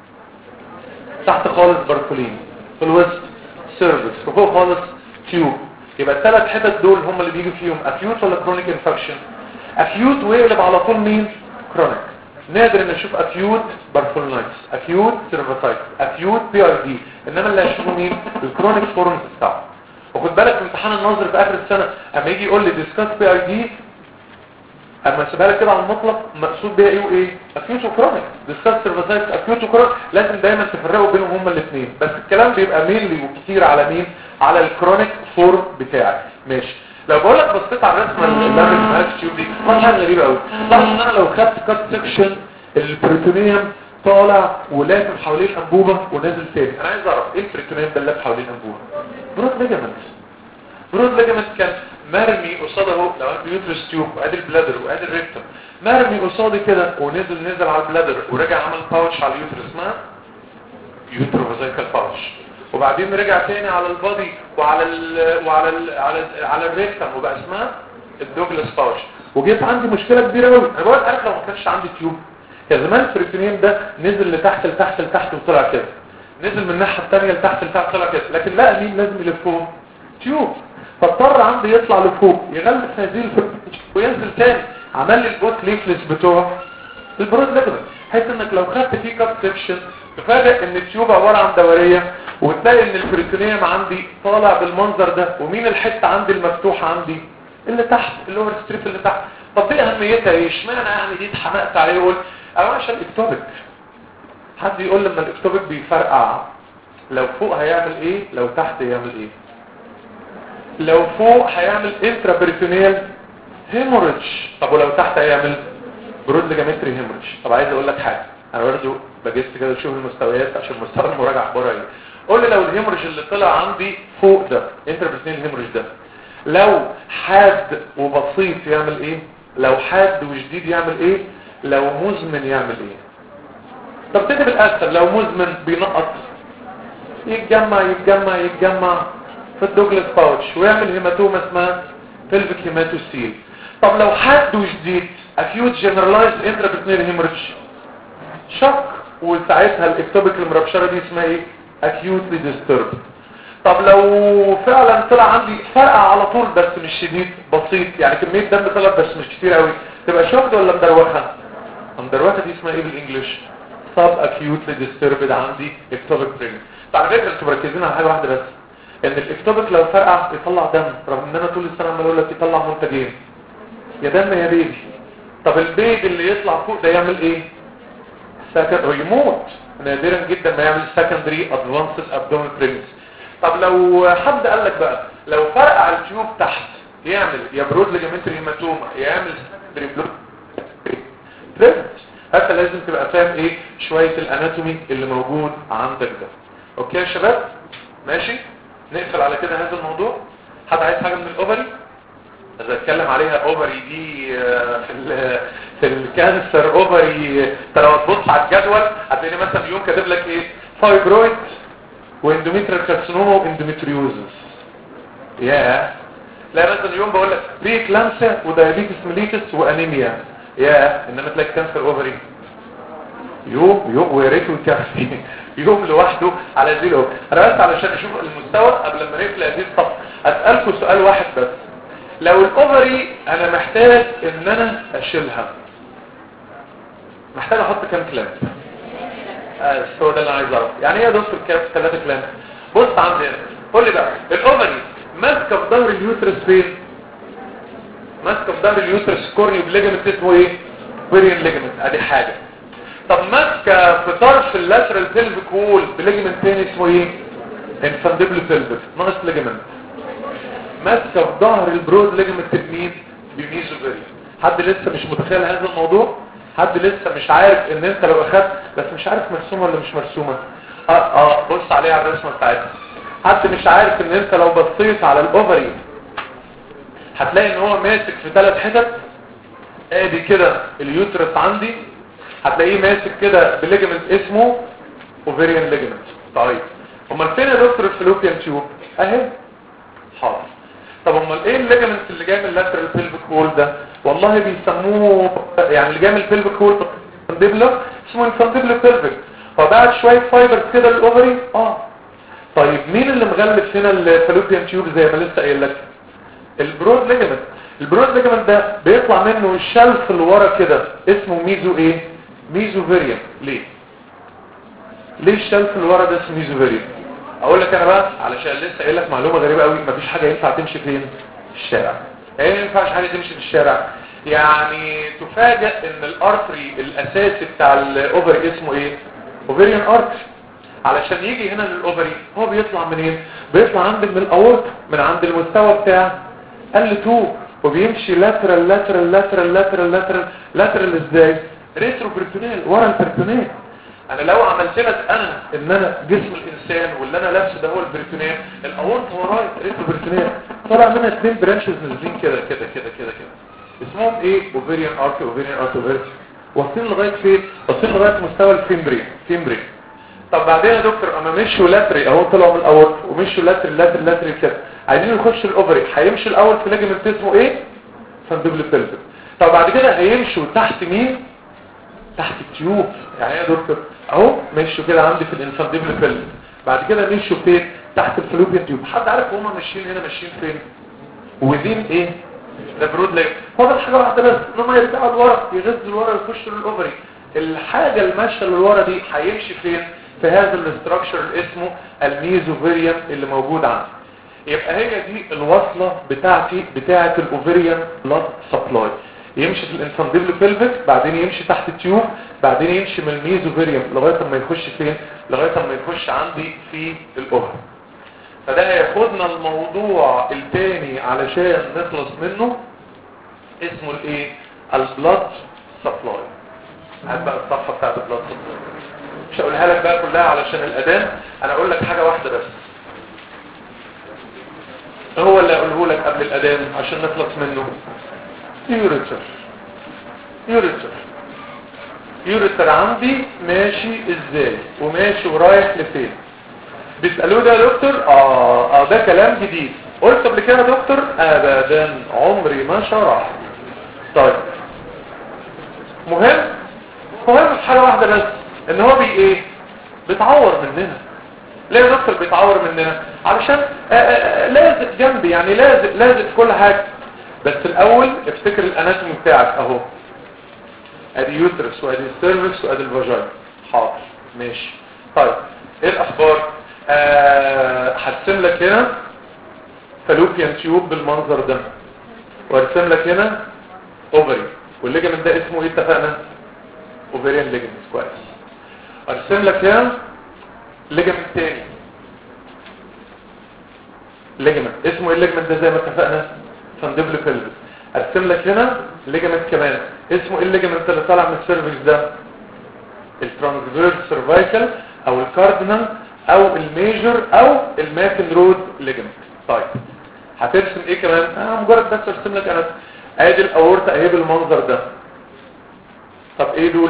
تحت خالص باركولين في الوسط سيرفس وفوق خالص تيوب يبقى الثلاث حتت دول هم اللي بيجي فيهم اكيوت ولا كرونيك انفكشن اكيوت ويقلب على طول مين كرونيك نادر ان نشوف اكيوت بارفولنايتس اكيوت سيرفيسايتس اكيوت بي اي دي انما اللي هشوفه مين الكرونيك فورمز بتاعه وخد بالك في امتحان النظر في اخر السنه اما يجي يقول لي ديسكاس بي اي دي اما اسيبها لك كده على المطلق مقصود بيها ايه وايه اكيوت وكرونيك ديسكاس سيرفيسايتس اكيوت وكرونيك لازم دايما تفرقوا بينهم هما الاثنين بس الكلام بيبقى مينلي وكتير على مين على الكرونيك فورم بتاعك ماشي لو بقول لك بصيت على الرسمه اللي قدام المارك تيوب دي ما حاجه غريبه قوي لاحظ ان انا لو خدت كات سكشن البريتونيوم طالع ولافف حوالين الانبوبه ونازل تاني انا عايز اعرف ايه البريتونيوم ده اللي لافف حوالين الانبوبه برود ليجامنت برود ليجامنت كان مرمي قصاده اهو لو انت يوترس تيوب وادي البلادر وادي الريكتم مرمي قصادي كده ونزل نزل على البلادر ورجع عمل باوتش على اليوترس اسمها يوتروفازيكال باوتش وبعدين رجع تاني على البادي وعلى ال وعلى ال على ال على الريكتم وبقى اسمها الدوجلاس باوتش وجيت عندي مشكله كبيره قوي انا بقول عارف لو ما كانش عندي تيوب كان زمان البريتونيوم ده نزل لتحت لتحت لتحت وطلع كده نزل من الناحيه الثانيه لتحت لتحت طلع كده لكن لا مين لازم يلفهم تيوب فاضطر عندي يطلع لفوق يغلف هذه الفريتونيوم وينزل تاني عمل لي البوت ليفلس بتوع البرود ليجمنت بحيث انك لو خدت فيه كاب سكشن تفاجئ ان التيوب عباره عن دوريه وتلاقي ان البريتونيوم عندي طالع بالمنظر ده ومين الحته عندي المفتوحه عندي اللي تحت اللور ستريب اللي تحت طب دي اهميتها ايه اشمعنى يعني دي اتحمقت عليه يقول او عشان الاكتوبك حد يقول لما الاكتوبك بيفرقع لو فوق هيعمل ايه لو تحت يعمل ايه لو فوق هيعمل انترا بريتونيال هيموريدج طب ولو تحت هيعمل برود ليجامنتري هيموريدج طب عايز اقول لك حاجه انا برضه بجست كده اشوف المستويات عشان مستوى المراجعه اخبارها ايه قول لي لو الهيموريدج اللي طلع عندي فوق ده انترا بريتونيال هيموريدج ده لو حاد وبسيط يعمل ايه لو حاد وشديد يعمل ايه لو مزمن يعمل ايه طب تكتب الاسهل لو مزمن بينقط يتجمع يتجمع يتجمع في الدوجلاس باوتش ويعمل هيماتوما اسمها بلفيك هيماتوسيل طب لو حاد وشديد acute generalized intraperitoneal hemorrhage شك وساعتها الاكتوبيك المربشره دي اسمها ايه acutely disturbed طب لو فعلا طلع عندي فرقع على طول بس مش شديد بسيط يعني كميه دم طلع بس مش كتير قوي تبقى شوكد ولا مدروخه مدروخه دي اسمها ايه بالانجلش sub acutely disturbed عندي ectopic pregnancy على فكره انتوا مركزين على حاجه واحده بس ان الاكتوبيك لو فرقع يطلع دم رغم ان انا طول السنه عمال اقول لك يطلع منتجين يا دم يا بيبي طب البيبي اللي يطلع فوق ده يعمل ايه سكن هو يموت نادرا جدا ما يعمل سكندري ادفانسد ابدومين بريجنسي طب لو حد قال لك بقى لو فرقع التيوب تحت يعمل يا برود ليجامنتري هيماتوما يعمل سكندري بريجنسي حتى لازم تبقى فاهم ايه شويه الاناتومي اللي موجود عندك ده اوكي يا شباب ماشي نقفل على كده هذا الموضوع حد عايز حاجه من الاوفري اذا اتكلم عليها اوفري دي في ال في الكانسر اوفري انت لو تبص على الجدول هتلاقي مثلا يوم كاتب لك ايه فايبرويد واندوميتريال كارسينوما واندوميتريوزس يا لا مثلا يوم بقول لك بري كلامسيا ودايابيتس ميليتس وانيميا يا انما تلاقي كانسر اوفري يوم يوم ويا ريته يكفي يوم لوحده على زيرو انا بس علشان اشوف المستوى قبل ما نقفل هذه الصفحه اسالكم سؤال واحد بس لو الاوفري انا محتاج ان انا اشيلها محتاج احط كام كلام آه هو ده اللي انا عايز اعرفه يعني ايه يا دكتور كام ثلاثه كلام بص عندي هنا قول لي بقى الاوفري ماسكه في ظهر اليوترس فين ماسكه في ظهر اليوترس كورنيو بليجمنت اسمه ايه فيريان ليجمنت ادي حاجه طب ماسكه في طرف اللاترال بيلفيك وول بليجمنت تاني اسمه ايه انفاندبل بيلفيك ناقص ليجمنت ماسكه في ظهر البرود ليجمنت بمين بميزوفيريان حد لسه مش متخيل هذا الموضوع حد لسه مش عارف ان انت لو اخدت بس مش عارف مرسومه ولا مش مرسومه اه اه بص عليها على الرسمه بتاعتها حد مش عارف ان انت لو بصيت على الاوفري هتلاقي ان هو ماسك في ثلاث حتت ادي كده اليوترس عندي هتلاقيه ماسك كده بليجمنت اسمه اوفريان ليجمنت طيب امال فين يا دكتور الفلوبيان تيوب اهي حاضر طب امال ايه الليجمنت اللي جاي من اللاترال بيلفيك وول ده والله بيسموه يعني اللي جاي من البيلفيك وول فانديبلا اسمه الفانديبلا بيلفيك فبعد شويه فايبرز كده للاوفري اه طيب مين اللي مغلف هنا الفالوبيان تيوب زي ما لسه قايل لك البرود ليجمنت البرود ليجمنت ده بيطلع منه الشلف اللي ورا كده اسمه ميزو ايه ميزو فيريان ليه ليه الشلف اللي ورا ده اسمه ميزو فيريان اقول لك انا بقى علشان لسه قايل لك معلومه غريبه قوي مفيش حاجه ينفع تمشي فين في الشارع ايه ما ينفعش حاجه تمشي في الشارع يعني تفاجئ ان الارتري الاساسي بتاع الاوفري اسمه ايه اوفريان ارتري علشان يجي هنا للاوفري هو بيطلع منين بيطلع عندك من الاورطه من عند المستوى بتاع L2 وبيمشي لاترال لاترال لاترال لاترال لاترال لاترال ازاي ريترو بريتونيل ورا البريتونيل انا لو عملت لك انا ان انا جسم الانسان واللي انا لابسه ده هو البريتونيل الاورطه ورايا ريترو بريتونيل طلع منها اثنين برانشز نازلين كده كده كده كده كده اسمهم ايه اوفيريان ارك اوفيريان ارك اوفيريان واصلين لغايه فين واصلين لغايه مستوى الفيمبري فيمبري طب بعدين يا دكتور اما مشوا لاتري اهو طلعوا من الاول ومشوا لاتري لاتري لاتري كده عايزين يخشوا الاوفري هيمشي الاول في ليجمنت اسمه ايه فاندبل بيلفيك طب بعد كده هيمشوا تحت مين تحت التيوب يعني ايه يا دكتور اهو مشوا كده عندي في الانفاندبل بيلفيك بعد كده مشوا فين تحت الفلوبيان تيوب حد عارف هما ماشيين هنا ماشيين فين وذين ايه ده برود ليج فاضل حاجه واحده بس ان هم يرجعوا لورا يغزوا لورا يخشوا للاوفري الحاجه الماشيه لورا دي هيمشي فين في هذا الاستراكشر اللي اسمه الميزوفيريان اللي موجود عندي يبقى هي دي الوصلة بتاعتي بتاعة الاوفيريان بلاد سبلاي يمشي في الانفانديبل بيلفيك بعدين يمشي تحت التيوب بعدين يمشي من الميزوفيريان لغاية ما يخش فين لغاية ما يخش عندي في الاوفر فده هياخدنا الموضوع التاني علشان نخلص منه اسمه الايه البلاد سبلاي هات بقى الصفحة بتاعت البلاد سبلاي مش هقولها لك بقى كلها علشان الاذان انا اقول لك حاجة واحدة بس هو اللي اقوله لك قبل الاذان عشان نخلص منه يوريتر يوريتر يوريتر عندي ماشي ازاي وماشي ورايح لفين بيسألوه ده يا دكتور اه اه ده كلام جديد قلت قبل كده يا دكتور ابدا عمري ما شرح طيب مهم مهم في حاجة واحدة بس ان هو بي ايه بيتعور مننا ليه يا دكتور بيتعور مننا علشان لازق جنبي يعني لازق لازق في كل حاجة بس الاول افتكر الاناتومي بتاعك اهو ادي يوترس وادي السيرفكس وادي الفاجينا حاضر ماشي طيب ايه الاخبار هرسم لك هنا فالوبيان تيوب بالمنظر ده وارسم لك هنا اوفري والليجمنت ده اسمه ايه اتفقنا اوفريان ليجمنت كويس ارسم لك هنا ليجمنت تاني ليجمنت اسمه ايه الليجمنت ده زي ما اتفقنا فاندبل بيلفيس ارسم لك هنا ليجمنت كمان اسمه ايه الليجمنت اللي طالع من السيرفكس ده الترانسفيرس سيرفايكال او الكاردينال او الميجر او الماكن رود ليجمنت طيب هترسم ايه كمان انا مجرد بس ارسم لك انا ادي الاورطه اهي بالمنظر ده طب ايه دول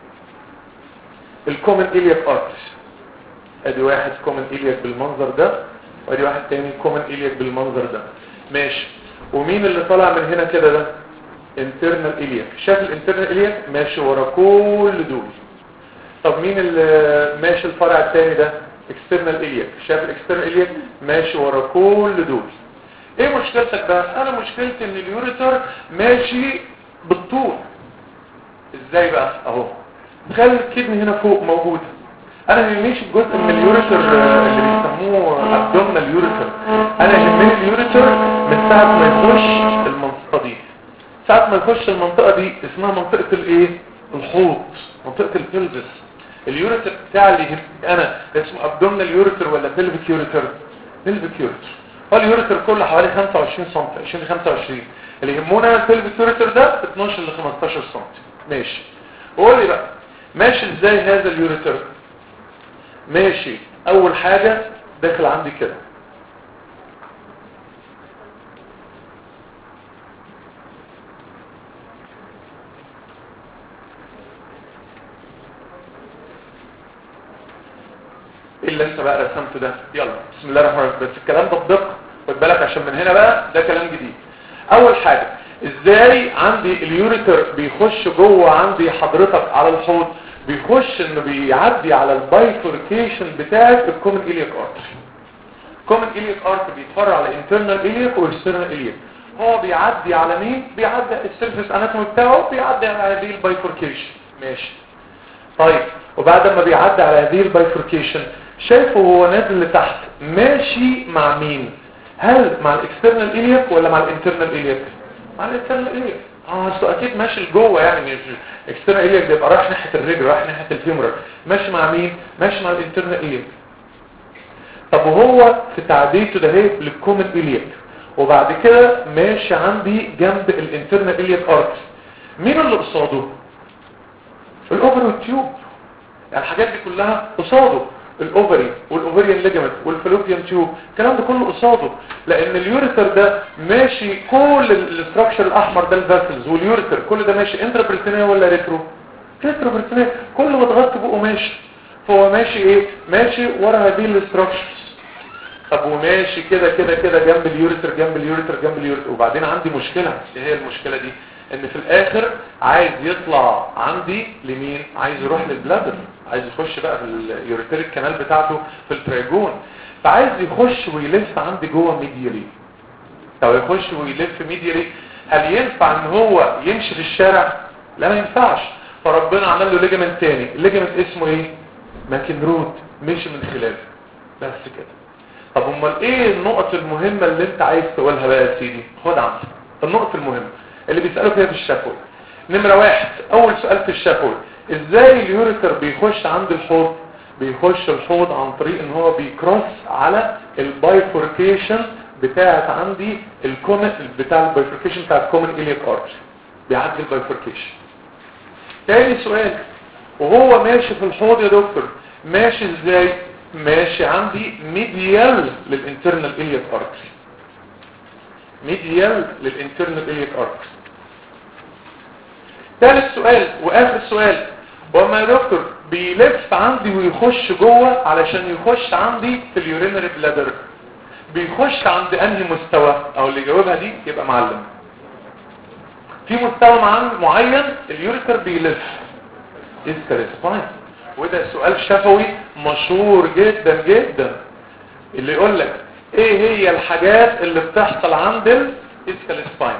الكومن إلياك ارتش ادي واحد كومن إلياك بالمنظر ده وادي واحد تاني كومن إلياك بالمنظر ده ماشي ومين اللي طالع من هنا كده ده انترنال إلياك شايف الانترنال إلياك ماشي ورا كل دول طب مين اللي ماشي الفرع التاني ده اكسترنال إلياك شايف الاكسترنال إلياك ماشي ورا كل دول ايه مشكلتك بقى انا مشكلتي ان اليوريتر ماشي بالطول ازاي بقى اهو تخيل الكدني هنا فوق موجود انا ما يهمنيش الجزء من اليوريتر اللي بيسموه ابدومينال يوريتر انا يهمني اليوريتر من ساعه ما يخش المنطقه دي ساعة ما يخش المنطقة دي اسمها منطقة الايه الحوض منطقة البلفس اليوريتر بتاع اللي يهم انا اسمه ابدومينال يوريتر ولا بلفيك يوريتر بلفيك يوريتر هو اليوريتر كله حوالي 25 سم 20 ل 25 اللي يهمونا البلفيك يوريتر ده 12 ل 15 سم ماشي وقول لي بقى ماشي ازاي هذا اليوريتر ماشي اول حاجة داخل عندي كده ايه اللي انت بقى رسمته ده يلا بسم الله الرحمن الرحيم بس الكلام ده بدقه خد بالك عشان من هنا بقى ده كلام جديد اول حاجه ازاي عندي اليوريتر بيخش جوه عندي حضرتك على الحوض بيخش انه بيعدي على البايفوركيشن بتاعت الكومن إليك ارتري كومن إليك ارتري بيتفرع على انترنال إليك واكسترنال إليك هو بيعدي على مين بيعدي السيرفيس اناتومي بتاعه بيعدي على هذه البايفوركيشن ماشي طيب وبعد ما بيعدي على هذه البايفوركيشن شايفه هو نازل لتحت ماشي مع مين هل مع الاكسترنال إليك ولا مع الانترنال إليك مع الانترنال إليك اه اصل اكيد ماشي لجوه يعني مش اكسترنال إليك ده يبقى رايح ناحيه الرجل رايح ناحيه الفيمورال ماشي مع مين ماشي مع الانترنال إليك طب وهو في تعديته ده هي للكومن إليك وبعد كده ماشي عندي جنب الانترنال إليك ارتري مين اللي قصاده الاوفر والتيوب يعني الحاجات دي كلها قصاده الاوفري والاوفريان ليجمنت والفلوبيان تيوب الكلام ده كله قصاده لان اليوريتر ده ماشي كل الاستراكشر الاحمر ده الفاسلز واليوريتر كل ده ماشي انترا ولا ريترو ريترو كل ما ضغطت بقه ماشي فهو ماشي ايه ماشي ورا هذه الاستراكشرز طب وماشي كده كده كده جنب اليوريتر جنب اليوريتر جنب اليوريتر وبعدين عندي مشكلة ايه هي المشكلة دي ان في الاخر عايز يطلع عندي لمين عايز يروح للبلادر عايز يخش بقى في اليوريتريك كانال بتاعته في التريجون فعايز يخش ويلف عندي جوه ميديالي طب يخش ويلف ميديالي هل ينفع ان هو يمشي في الشارع لا ما ينفعش فربنا عمل له ليجمنت تاني الليجمنت اسمه ايه ماكن رود مشي من خلاله بس كده طب امال ايه النقط المهمة اللي انت عايز تقولها بقى يا سيدي خد عندي النقط المهمة اللي بيسألوا فيها في الشفوي نمرة واحد اول سؤال في الشفوي ازاي اليوريتر بيخش عند الحوض بيخش الحوض عن طريق ان هو بيكروس على البايفوركيشن بتاعت عندي الكومن بتاع البايفوركيشن بتاع الكومن إليك ارتري بيعدي البايفوركيشن تاني سؤال وهو ماشي في الحوض يا دكتور ماشي ازاي ماشي عندي ميديال للانترنال إليك ارتري ميديال للانترنال إليك ارتري ثالث سؤال واخر سؤال وما يا دكتور بيلف عندي ويخش جوه علشان يخش عندي في اليورينري بلادر بيخش عند انهي مستوى او اللي جاوبها دي يبقى معلم في مستوى معين اليوريتر بيلف اسكال سباين وده سؤال شفوي مشهور جدا جدا اللي يقول لك ايه هي الحاجات اللي بتحصل عند الاسكال سباين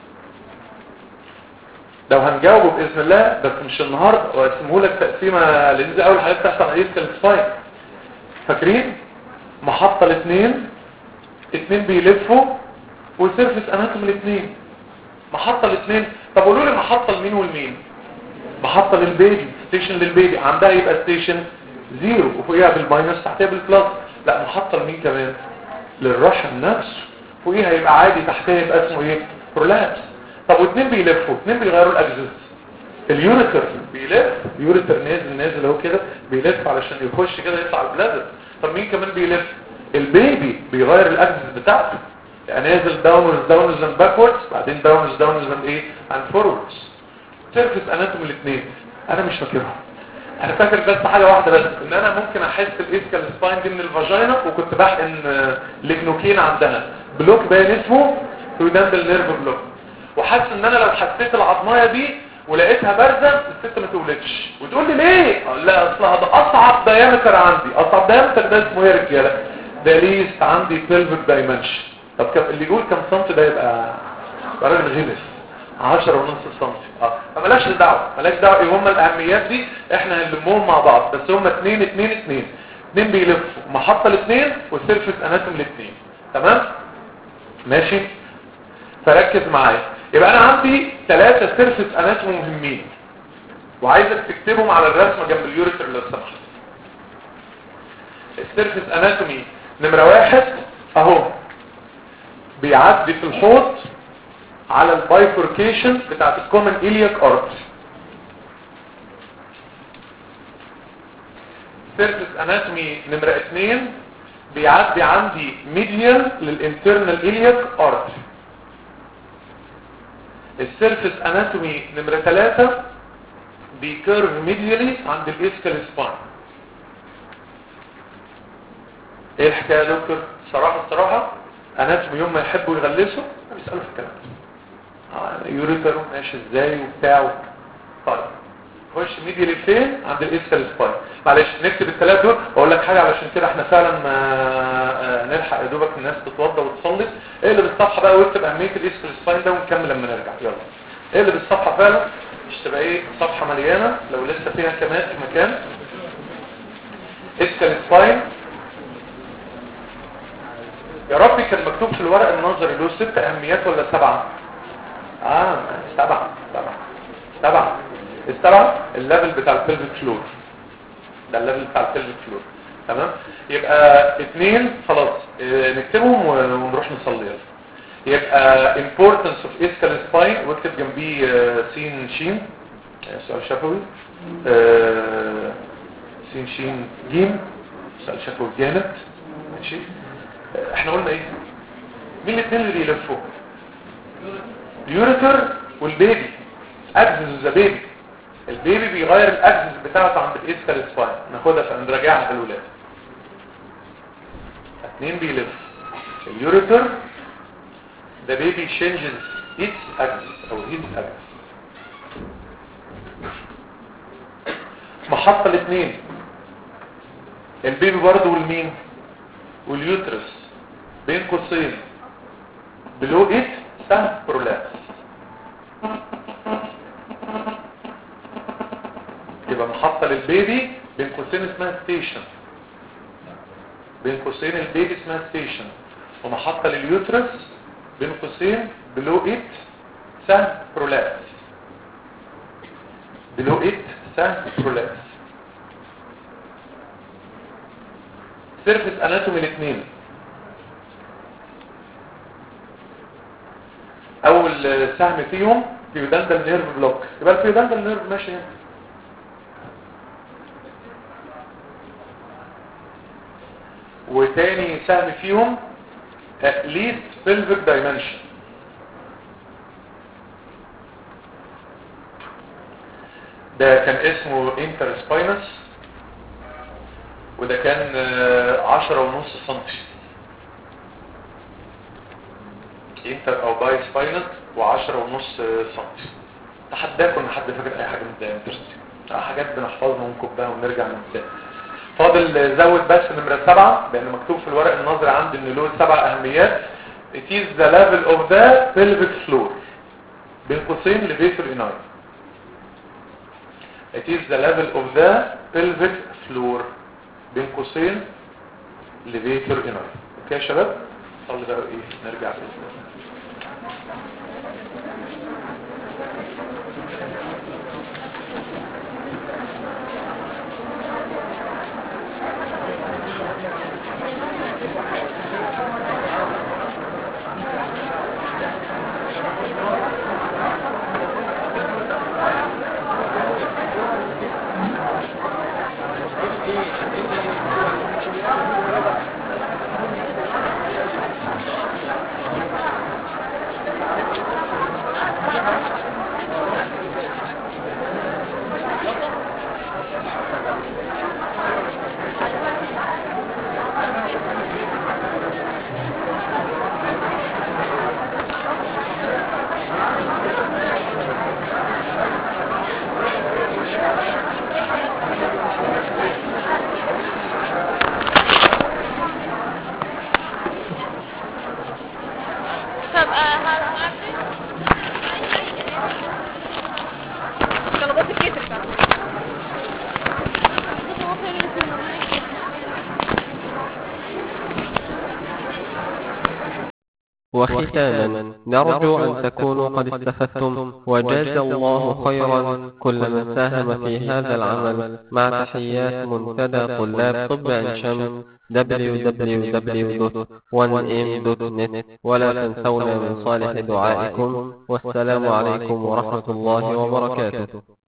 لو هنجاوبه باذن الله بس مش النهارده واسمه لك تقسيمه لان دي اول حاجه بتحصل على اسكال سباين فاكرين محطه الاثنين اثنين بيلفوا وسيرفيس اناتوم الاثنين محطه الاثنين طب قولوا لي محطه لمين والمين محطه للبيبي ستيشن للبيبي عندها يبقى ستيشن زيرو وفوقيها بالماينس تحتها بالبلس لا محطه لمين كمان للرحم نفسه فوقيها يبقى عادي تحتها يبقى اسمه ايه برولابس طب واثنين بيلفوا اثنين بيغيروا الاجزاء اليوريتر بيلف اليوريتر نازل نازل اهو كده بيلف علشان يخش كده يطلع البلازر طب مين كمان بيلف البيبي بيغير الاجزاء بتاعته يعني نازل داونرز داونرز اند باكوردز بعدين داونرز داونرز اند ايه اند فوروردز سيرفيس اناتوم الاثنين انا مش فاكرهم انا فاكر بس حاجه واحده بس ان انا ممكن احس الاسكال سباين دي من الفاجينا وكنت بحقن لجنوكين عندها بلوك باين اسمه سويداندل نيرف بلوك وحاسس ان انا لو حسيت العظمايه دي ولقيتها بارزه الست ما تولدش وتقول لي ليه لا اصلها ده اصعب دايمتر عندي اصعب دايمتر ده اسمه ايه يا رجاله ده ليست عندي بيلفيك دايمنشن طب كم اللي يقول كم سنت ده يبقى راجل غلس 10 ونص سم اه فملاش دعوه ملاش دعوه ايه هم الاهميات دي احنا هنلمهم مع بعض بس هم 2 2 2 2 بيلفوا محطه الاثنين والسيرفيس اناتوم الاثنين تمام ماشي فركز معايا يبقى انا عندي ثلاثة سيرفس اناتومي مهمين وعايزك تكتبهم على الرسمة جنب اليوريتر لو سمحت السيرفس اناتومي نمرة واحد اهو بيعدي في الحوض على البايفوركيشن بتاعت الكومن إلياك ارتري سيرفس اناتومي نمرة اتنين بيعدي عندي ميديال للانترنال إلياك ارتري السيرفس اناتومي نمرة ثلاثة بيكيرف ميديالي عند الاسكال سباين ايه الحكاية يا دكتور صراحة الصراحة اناتومي يوم ما يحبوا يغلسوا بيسألوا في الكلام آه يوريتر ماشي ازاي وبتاع طيب خش ميديالي فين عند الاسكال سباين معلش نكتب الثلاث دول واقول لك حاجه علشان كده احنا فعلا ما نلحق يا دوبك الناس تتوضى وتصلي اقلب الصفحه بقى واكتب اهميه الاسكال سباين ده ونكمل لما نرجع يلا اقلب الصفحه فعلا مش تبقى ايه صفحه مليانه لو لسه فيها كمان في مكان اسكال سباين يا ربي كان مكتوب في الورق النظري له ست اهميات ولا سبعه اه سبعه سبعه سبعه السبعه الليفل بتاع البلفيك فلور ده الليفل بتاع البلفيك فلور تمام يبقى اثنين خلاص اه نكتبهم ونروح نصلي يلا يبقى importance of ischial spine واكتب جنبيه اه سين شين سؤال شفوي اه سين شين جيم سؤال شفوي جامد ماشي احنا قلنا ايه مين الاثنين اللي بيلفوا اليوريتر والبيبي اجزز ذا بيبي البيبي بيغير الاجزز بتاعته عند الاسكال سباين ناخدها فنراجعها في الولاد اثنين بيلف اليوريتر the baby changes its axis او his axis محطة الاثنين البيبي برضه والمين واليوترس بين قوسين بلو ات سهم برولابس يبقى محطة للبيبي بين قوسين اسمها ستيشن بين قوسين البيبي اسمها ستيشن ومحطة لليوترس بين قوسين بلو ات سهم برولابس بلو ات سهم برولابس سيرفس اناتومي الاثنين اول سهم فيهم بيودندل نيرف بلوك يبقى البيودندل نيرف ماشي هنا وتاني سهم فيهم least pelvic dimension ده كان اسمه interspinous وده كان عشرة ونص سنتي انتر او باي سباينت وعشرة ونص سنتي تحداكم ان حد فاكر اي حاجة من ده انترستي حاجات بنحفظها ونكبها ونرجع ننساها فاضل زود بس نمرة سبعة لان مكتوب في الورق النظري عندي ان له سبع اهميات it is the level of the pelvic floor بين قوسين لفيتر اناي it is the level of the pelvic floor بين قوسين لفيتر اناي اوكي يا شباب صلي بقى ايه نرجع باذن الله وختاما نرجو أن تكونوا قد استفدتم وجاز الله خيرا كل من ساهم في هذا العمل مع تحيات منتدى طلاب طب عين شمس www.1m.net ولا تنسونا من صالح دعائكم والسلام عليكم ورحمة الله وبركاته